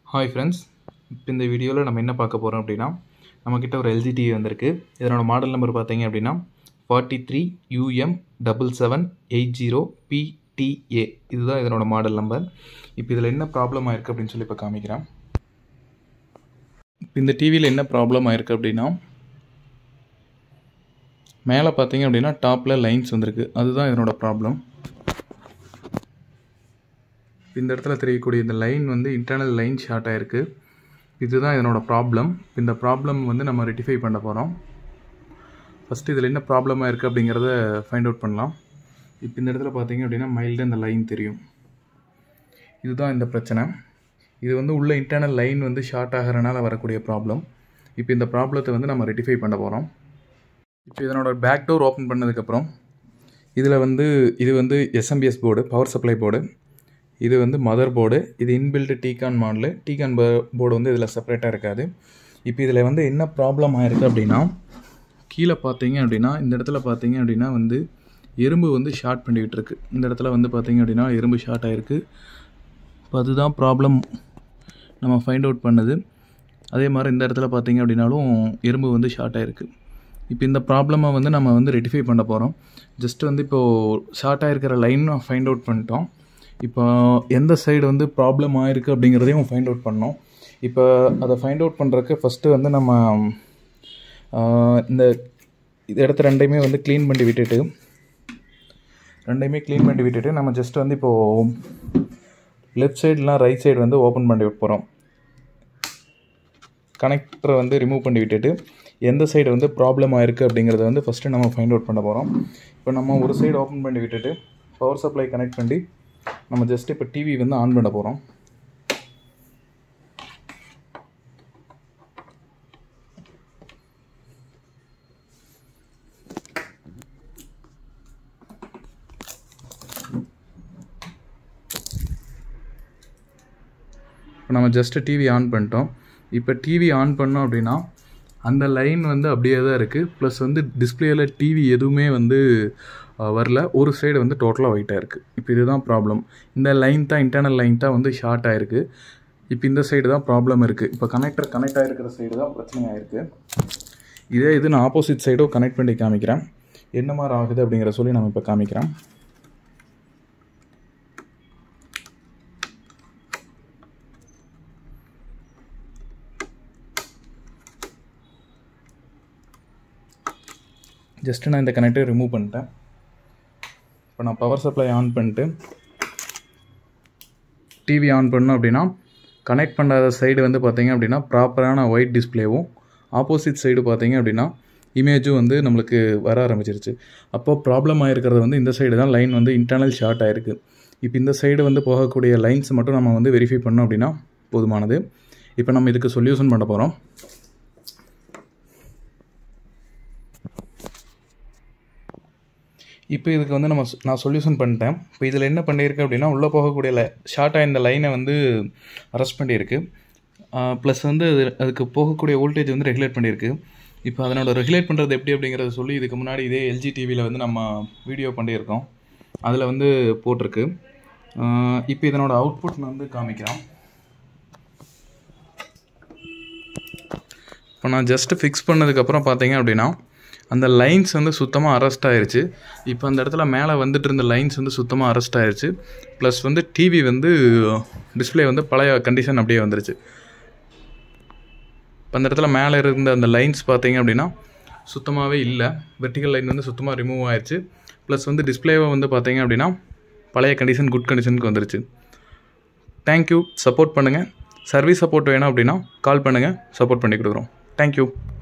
hi friends இப்போ இந்த வீடியோவில் நம்ம என்ன பார்க்க போகிறோம் அப்படின்னா நம்மக்கிட்ட ஒரு எல்ஜி டிவி வந்திருக்கு இதனோட மாடல் நம்பர் பார்த்தீங்க அப்படின்னா forty three UM double seven eight zero PDA இதுதான் இதனோட மாடல் நம்பர் இப்போ இதில் என்ன ப்ராப்ளம் ஆயிருக்கு அப்படின்னு சொல்லி இப்போ காமிக்கிறேன் இப்போ இந்த டிவியில் என்ன ப்ராப்ளம் ஆயிருக்கு அப்படின்னா மேலே பார்த்தீங்க அப்படின்னா டாப்பில் லைன்ஸ் வந்திருக்கு அதுதான் இதனோட ப்ராப்ளம் இந்த இடத்துல தெரியக்கூடிய இந்த லைன் வந்து இன்டர்னல் லைன் ஷார்ட் ஆகிருக்கு இதுதான் இதனோட ப்ராப்ளம் இந்த ப்ராப்ளம் வந்து நம்ம ரெட்டிஃபை பண்ண போகிறோம் ஃபஸ்ட்டு இதில் என்ன ப்ராப்ளமாக இருக்குது அப்படிங்கிறத ஃபைண்ட் அவுட் பண்ணலாம் இப்போ இந்த இடத்துல பார்த்தீங்க அப்படின்னா மைல்டாக இந்த லைன் தெரியும் இதுதான் இந்த பிரச்சனை இது வந்து உள்ள இன்டர்னல் லைன் வந்து ஷார்ட் ஆகிறனால வரக்கூடிய ப்ராப்ளம் இப்போ இந்த ப்ராப்ளத்தை வந்து நம்ம ரெட்டிஃபை பண்ண போகிறோம் இப்போ இதனோட பேக் டோர் ஓப்பன் பண்ணதுக்கப்புறம் இதில் வந்து இது வந்து SMPS board power supply board இது வந்து மதர் போர்டு இது inbuilt T con model T con board வந்து இதில் செப்பரேட்டாக இருக்காது இப்போ இதில் வந்து என்ன ப்ராப்ளம் ஆயிருக்கு அப்படின்னா கீழே பார்த்தீங்க அப்படின்னா இந்த இடத்துல பார்த்தீங்க அப்படின்னா வந்து எறும்பு வந்து ஷார்ட் பண்ணிக்கிட்டு இருக்கு இந்த இடத்துல வந்து பார்த்தீங்க அப்படின்னா எறும்பு ஷார்ட் ஆகிருக்கு இப்போ அதுதான் ப்ராப்ளம் நம்ம ஃபைண்ட் அவுட் பண்ணது அதே மாதிரி இந்த இடத்துல பார்த்தீங்க அப்படின்னாலும் எறும்பு வந்து ஷார்ட் ஆகிருக்கு இப்போ இந்த ப்ராப்ளமை வந்து நம்ம வந்து ரெட்டிஃபை பண்ண போகிறோம் ஜஸ்ட் வந்து இப்போது ஷார்ட் ஆகிருக்கிற லைன் ஃபைண்ட் அவுட் பண்ணிட்டோம் இப்போ எந்த சைடு வந்து ப்ராப்ளம் ஆயிருக்கு அப்படிங்கிறதையும் ஃபைண்ட் அவுட் பண்ணோம் இப்போ அதை ஃபைண்ட் அவுட் பண்ணுறதுக்கு ஃபஸ்ட்டு வந்து நம்ம இந்த இது இடத்த ரெண்டையுமே வந்து க்ளீன் பண்ணி விட்டுட்டு ரெண்டையுமே க்ளீன் பண்ணி விட்டுட்டு நம்ம ஜஸ்ட் வந்து இப்போது லெஃப்ட் சைட்லாம் ரைட் சைடு வந்து ஓப்பன் பண்ணி போகிறோம் கனெக்டரை வந்து ரிமூவ் பண்ணி விட்டுட்டு எந்த சைடு வந்து ப்ராப்ளம் ஆயிருக்கு அப்படிங்கிறத வந்து ஃபஸ்ட்டு நம்ம ஃபைண்ட் அவுட் பண்ண போகிறோம் இப்போ நம்ம ஒரு சைடு ஓப்பன் பண்ணி விட்டுட்டு பவர் சப்ளை கனெக்ட் பண்ணி நம்ம ஜஸ்ட் இப்போ டிவி வந்து ஆன் பண்ண போகிறோம் இப்போ நம்ம ஜஸ்ட்டு டிவி ஆன் பண்ணிட்டோம் இப்போ டிவி ஆன் பண்ணோம் அப்படின்னா அந்த லைன் வந்து அப்படியே தான் இருக்குது ப்ளஸ் வந்து டிஸ்பிளேயில் டிவி எதுவுமே வந்து வரல ஒரு சைடு வந்து டோட்டலாக ஒயிட்டாக இருக்குது இப்போ இதுதான் ப்ராப்ளம் இந்த லைன் தான் இன்டர்னல் லைன் தான் வந்து ஷார்ட் ஆகிருக்கு இப்போ இந்த சைடு தான் ப்ராப்ளம் இருக்குது இப்போ கனெக்டர் கனெக்ட் ஆகிருக்கிற சைடு தான் பிரச்சனை ஆகிருக்கு இதே இது நான் ஆப்போசிட் சைடும் கனெக்ட் பண்ணி காமிக்கிறேன் என்ன மாதிரி ஆகுது அப்படிங்கிற சொல்லி நம்ம இப்போ காமிக்கிறேன் ஜஸ்ட்டு நான் இந்த கனெக்டரை ரிமூவ் பண்ணிட்டேன் இப்போ நான் பவர் சப்ளை ஆன் பண்ணிட்டு டிவி ஆன் பண்ணோம் அப்படின்னா கனெக்ட் பண்ணாத சைடு வந்து பார்த்திங்க அப்படின்னா ப்ராப்பரான ஒயிட் டிஸ்பிளேவும் ஆப்போசிட் சைடு பார்த்திங்க அப்படின்னா இமேஜும் வந்து நம்மளுக்கு வர ஆரம்பிச்சிருச்சு அப்போது ப்ராப்ளம் ஆகிருக்கிறது வந்து இந்த சைடு தான் லைன் வந்து இன்டர்னல் ஷார்ட் ஆகிருக்கு இப்போ இந்த சைடு வந்து போகக்கூடிய லைன்ஸ் மட்டும் நம்ம வந்து வெரிஃபை பண்ணோம் அப்படின்னா போதுமானது இப்போ நம்ம இதுக்கு சொல்யூஷன் பண்ண போகிறோம் இப்போ இதுக்கு வந்து நம்ம நான் சொல்யூஷன் பண்ணிட்டேன் இப்போ இதில் என்ன பண்ணியிருக்கு அப்படின்னா உள்ளே போகக்கூடிய லை ஷார்ட்டாக இந்த லைனை வந்து அரெஸ்ட் பண்ணியிருக்கு ப்ளஸ் வந்து அது அதுக்கு போகக்கூடிய வோல்டேஜ் வந்து ரெகுலேட் பண்ணியிருக்கு இப்போ அதனோட ரெகுலேட் பண்ணுறது எப்படி அப்படிங்கிறத சொல்லி இதுக்கு முன்னாடி இதே எல்ஜி டிவியில் வந்து நம்ம வீடியோ பண்ணியிருக்கோம் அதில் வந்து போட்டிருக்கு இப்போ இதனோட அவுட்புட் நான் வந்து காமிக்கிறேன் இப்போ நான் ஜஸ்ட்டு ஃபிக்ஸ் பண்ணதுக்கப்புறம் பார்த்தீங்க அப்படின்னா அந்த லைன்ஸ் வந்து சுத்தமாக அரெஸ்ட் ஆயிடுச்சு இப்போ அந்த இடத்துல மேலே வந்துட்டு இருந்த லைன்ஸ் வந்து சுத்தமாக அரெஸ்ட் ஆயிடுச்சு ப்ளஸ் வந்து டிவி வந்து டிஸ்பிளே வந்து பழைய கண்டிஷன் அப்படியே வந்துருச்சு இப்போ அந்த இடத்துல மேலே இருந்த அந்த லைன்ஸ் பார்த்தீங்க அப்படின்னா சுத்தமாகவே இல்லை வெர்டிக்கல் லைன் வந்து சுத்தமாக ரிமூவ் ஆயிடுச்சு ப்ளஸ் வந்து டிஸ்பிளேவை வந்து பார்த்தீங்க அப்படின்னா பழைய கண்டிஷன் குட் கண்டிஷனுக்கு வந்துருச்சு தேங்க்யூ சப்போர்ட் பண்ணுங்கள் சர்வீஸ் சப்போர்ட் வேணும் அப்படின்னா கால் பண்ணுங்கள் சப்போர்ட் பண்ணி கொடுக்குறோம் தேங்க்யூ